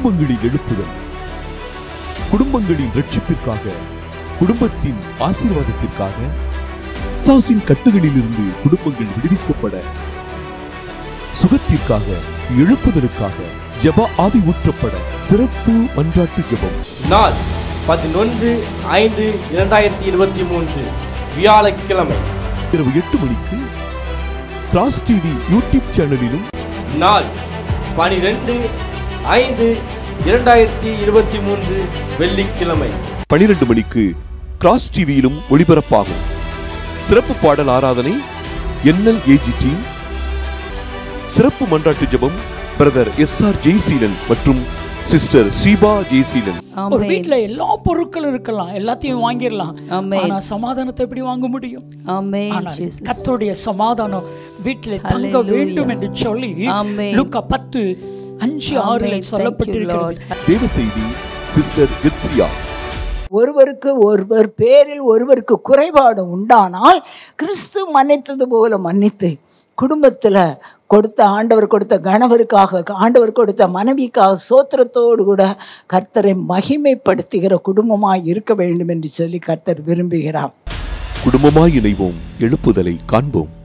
குடும்பங்களில் எழுப்புதல் குடும்பங்களின் ரட்சிப்பிற்காக குடும்பத்தின் ஆசீர்வாதத்திற்காக பிசாசின் கட்டுகளில் இருந்து குடும்பங்கள் விடுவிக்கப்பட சுகத்திற்காக எழுப்புதலுக்காக ஜெப ஆவி ஊற்றப்பட சிறப்பு மன்றாட்டு ஜெபம் நாள் பதினொன்று ஐந்து இரண்டாயிரத்தி இருபத்தி மூன்று வியாழக்கிழமை இரவு எட்டு மணிக்கு கிராஸ் டிவி யூடியூப் சேனலிலும் நாள் பனிரெண்டு ஐந்து இரண்டாயிரத்தி இருபத்தி மூன்று வெள்ளிக்கிழமை பனிரெண்டு மணிக்கு கிராஸ் டிவியிலும் ஒளிபரப்பாகும் சிறப்பு பாடல் ஆராதனை என்எல் ஏஜி டீம் சிறப்பு மன்றாட்டு ஜெபம் பிரதர் எஸ் ஆர் ஜெய்சீலன் மற்றும் சிஸ்டர் ஷீபா ஜெய்சீலன் ஒரு ஆமென் வீட்ல எல்லா பொருட்களும் இருக்கலாம் எல்லாத்தையும் வாங்கிடலாம் ஆமென். ஆனா சமாதானத்தை எப்படி வாங்க முடியும் ஆமென் ஆனால் ஜீசஸ் கர்த்தருடைய சமாதானம் வீட்டில் தங்க Hallelujah. வேண்டும் என்று சொல்லி ஆமென். லுக்கா பத்து அஞ்சு ஆமென். ஆறுல Thank you, சொல்லப்பட்டிருக்கிறது Lord. தேவ செய்தி சிஸ்டர் கெத்சியா ஒருவருக்கு ஒருவர் பேரில் ஒருவருக்கு குறைபாடு உண்டானால் கிறிஸ்து மன்னித்தது போல மன்னித்து குடும்பத்தில் கொடுத்த ஆண்டவர் கொடுத்த கணவருக்காக ஆண்டவர் கொடுத்த மனைவிக்காக சோத்திரத்தோடு கூட கர்த்தரை மகிமைப்படுத்துகிற குடும்பமாய் இருக்க வேண்டும் என்று சொல்லி கர்த்தர் விரும்புகிறார் குடும்பமாய் இணைவோம் எழுப்புதலை காண்போம்